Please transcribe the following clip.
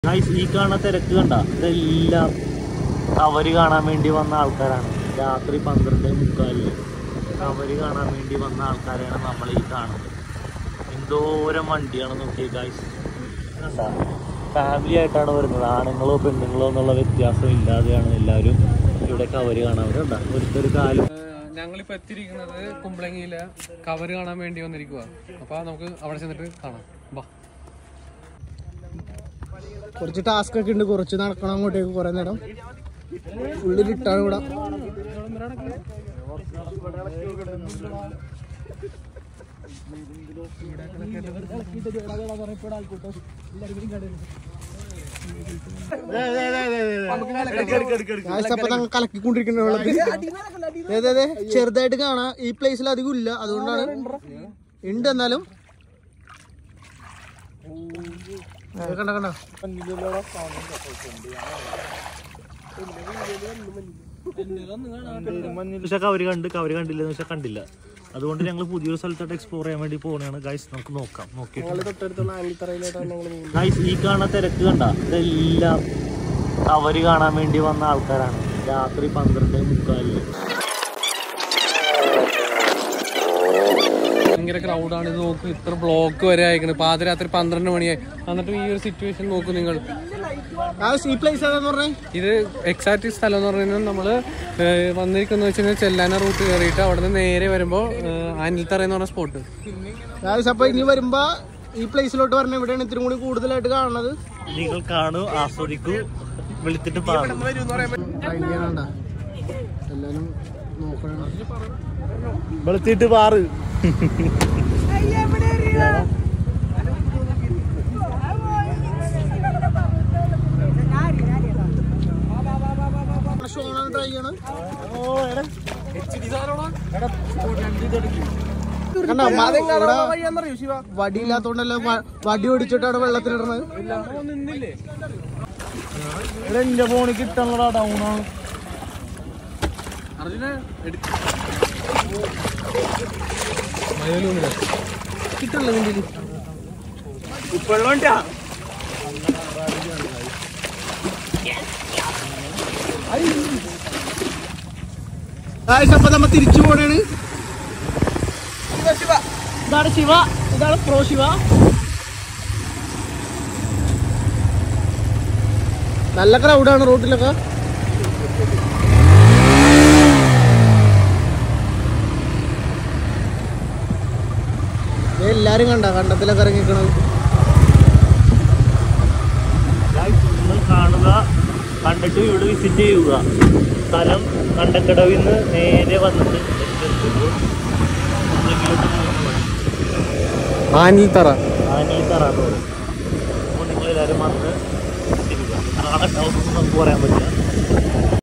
guys ഈ കാണുന്ന തിരക്ക് കണ്ട ഇതെല്ലാം കവര് കാണാൻ വേണ്ടി വന്ന ആൾക്കാരാണ് രാത്രി പന്ത്രണ്ട് മുക്കാലില് കവര് കാണാൻ വേണ്ടി വന്ന ആൾക്കാരെയാണ് നമ്മൾ ഈ കാണുന്നത് എന്തോരം വണ്ടിയാണ് നോക്കിയ ഗൈസ് കണ്ട ഫാമിലി ആയിട്ടാണ് വരുന്നത് ആണുങ്ങളോ പെണ്ണുങ്ങളോ എന്നുള്ള വ്യത്യാസം ഇല്ലാതെയാണ് എല്ലാവരും ഇവിടെ കവര് കാണാൻ വരുന്നത് കണ്ട ഒരുത്തൊരു കാലും ഞങ്ങളിപ്പോ എത്തിയിരിക്കുന്നത് കുമ്പളങ്ങിയിലെ കവര് കാണാൻ വേണ്ടി വന്നിരിക്കുക അപ്പൊ നമുക്ക് അവിടെ ചെന്നിട്ട് കാണാം ബാ കുറച്ച് ടാസ്ക് ഒക്കെ ഉണ്ട് കുറച്ച് നടക്കണം അങ്ങോട്ടേക്ക് കുറെ നേരം ഉള്ളിലിട്ടാണ് ഇവിടെ ഗായ്സ്, അപ്പൊ ഞങ്ങൾ കലക്കിക്കൊണ്ടിരിക്കുന്ന വെള്ളത്തിൽ അതെ അതെ ചെറുതായിട്ട് കാണാം ഈ പ്ലേസിൽ അധികം ഇല്ല അതുകൊണ്ടാണ് ഉണ്ട് എന്നാലും ദേ കണ്ട കണ്ട പക്ഷെ കവര് കണ്ട് കവര് കണ്ടില്ല എന്ന് വെച്ചാൽ കണ്ടില്ല അതുകൊണ്ട് ഞങ്ങൾ പുതിയൊരു സ്ഥലത്തോട്ട് എക്സ്പ്ലോർ ചെയ്യാൻ വേണ്ടി പോകുന്നതാണ് ഗൈസ് നമുക്ക് നോക്കാം നോക്കിയിട്ട് തൊട്ടടുത്തുള്ള ആനിത്തറയിലായിട്ടാണ് ഞങ്ങൾ ഗൈസ് ഈ കാണുന്ന തിരക്ക് കണ്ട ഇതെല്ലാം കവര് കാണാൻ വേണ്ടി വന്ന ആൾക്കാരാണ് രാത്രി പന്ത്രണ്ട് മുക്കാലില് ഭയങ്കര ക്രൗഡാണ് ഇത് നോക്ക് ഇത്ര ബ്ലോക്ക് വരെ അയക്കണ് പാതിരാത്രി പന്ത്രണ്ട് മണിയായി എന്നിട്ടും ഈ ഒരു സിറ്റുവേഷൻ നോക്കൂ നിങ്ങൾ ഗായ്സ്, ഈ പ്ലേസ് ഏതാന്ന് പറഞ്ഞേ ഇത് എക്സാക്ട് സ്ഥലം എന്ന് പറയുന്നത് നമ്മള് വന്നിരിക്കുന്ന വെച്ച് കഴിഞ്ഞാൽ ചെല്ലാന റൂട്ട് കയറിയിട്ട് അവിടെ നിന്ന് നേരെ വരുമ്പോൾ അനിൽത്തറ എന്ന് പറഞ്ഞ സ്പോട്ട് ഗായ്സ്, അപ്പൊ ഇനി വരുമ്പോ ഈ പ്ലേസിലോട്ട് പറഞ്ഞ ഇവിടെയാണ് ഇത്തിരി കൂടി കൂടുതലായിട്ട് കാണുന്നത് നിങ്ങൾ കാണൂ ആസ്വദിക്കൂ വെളുത്തിട്ട് പാടും ട്രൈ ചെയ്യാനുണ്ട എല്ലാരും നോക്കണം വെളുത്തിട്ട് പാറ് ഷോണാണ് ട്രൈ ചെയ്യണം കണ്ടോ, മ- ഇവിടെ വടിയില്ലാത്തോണ്ടല്ല വ- വടി ഓടിച്ചിട്ടാണ് വെള്ളത്തിലിടുന്നത് എന്റെ ഫോണിൽ കിട്ടാനുള്ള ഡൗൺ ആണ് കിട്ടുള്ളത് ഇതില് ഗായ്സ്, അപ്പൊ നമ്മ തിരിച്ചു പോണേണ് ഇതാണ് ശിവ ഇതാണ് പ്രോ ശിവ നല്ല ക്രൗഡാണ് റോട്ടിലൊക്കെ ദേ എല്ലാരും കണ്ട കണ്ടത്തിലൊക്കെ ഇറങ്ങിക്കണത് നിങ്ങൾ കാണുക കണ്ടിട്ട് ഇവിടെ വിസിറ്റ് ചെയ്യുക സ്ഥലം കണ്ടക്കടവിൽ നിന്ന് നേരെ വന്നിട്ട് അനിൽത്തറ ആനീത്തറ അപ്പോൾ നിങ്ങൾ എല്ലാവരും വന്ന് തിരിക്കുക നാളെ ഉണ്ടാവും നമുക്ക് പറയാൻ പറ്റില്ല